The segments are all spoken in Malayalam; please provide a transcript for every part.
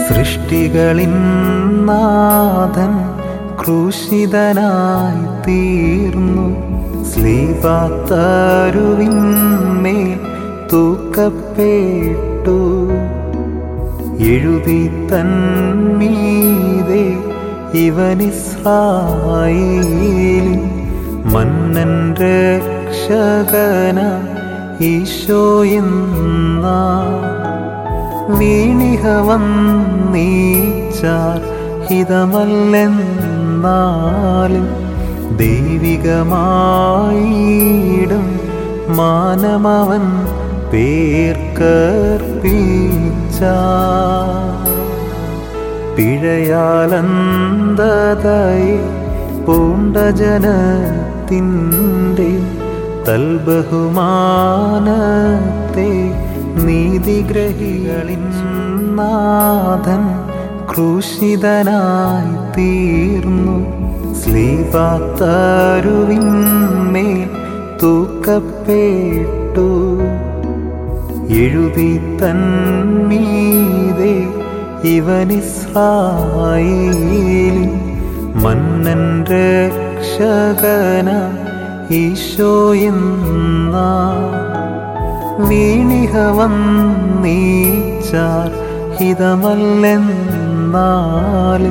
സൃഷ്ടികളിൻ നാഥൻ ക്രൂശിതനായി തീർന്നു സ്ലീപാത്തരുവിന്മേൽ തൂക്കപ്പെട്ടു എഴുതി തന്മീതെ ഇവനിസ്രായേലിൻ മന്നൻ രക്ഷകന ഈശോയെന്ന വീണിഹ വന്നീച്ചാർ ഹിതമല്ലെന്നാലും ദൈവികമായിടും മാനമവൻ പേർക്കർപ്പിച്ച പിഴയാലന്തതായി പൂണ്ട ജനത്തിൻ്റെ തൽബഹുമാനത്തെ നീതിഗ്രഹികളിൻ നാഥൻ ക്രൂശിതനായി തീർന്നു സ്ലീപാത്തരുവിന്മേൽ തൂക്കപ്പെട്ടു എഴുതി തന്മീതെ ഇവനിസ്രായേലിൻ മന്നൻ രക്ഷകന ഈശോയെന്ന വീണിഹ വന്നീച്ചാർ ഹിതമല്ലെന്നാലും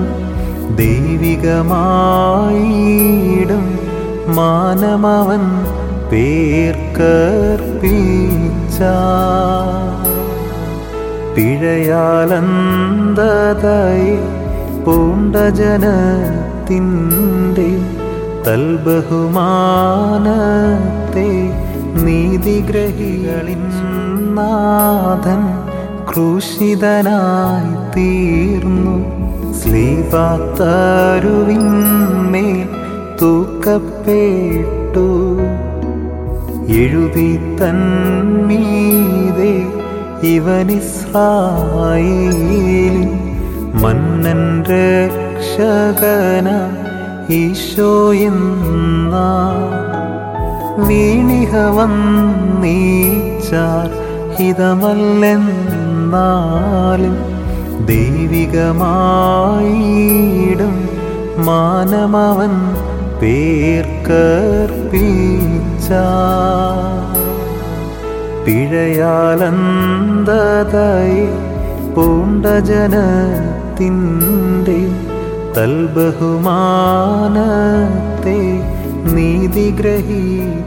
ദൈവികമായിടും മാനമവൻ പേർക്കർപ്പിച്ച പിഴയാലന്തതായി പൂണ്ട ജനത്തിൻ്റെ തൽബഹുമാനത്തെ നീതിഗ്രഹികളിൻ നാഥൻ ക്രൂശിതനായി തീർന്നു സ്ലീപാത്തരുവിന്മേൽ തൂക്കപ്പെട്ടു എഴുതി തന്മീതെ ഇവനിസ്രായേലിൻ മന്നൻ രക്ഷകന ഈശോയെന്ന വീണിഹ വന്നീച്ചാർ ഹിതമല്ലെന്നാലും ദൈവികമായിടും മാനമവൻ പേർക്കർപ്പിച്ച പിഴയാലന്തതായി പൂണ്ട ജനത്തിൻ്റെ തൽബഹുമാനത്തെ നീതിഗ്രഹീച്ച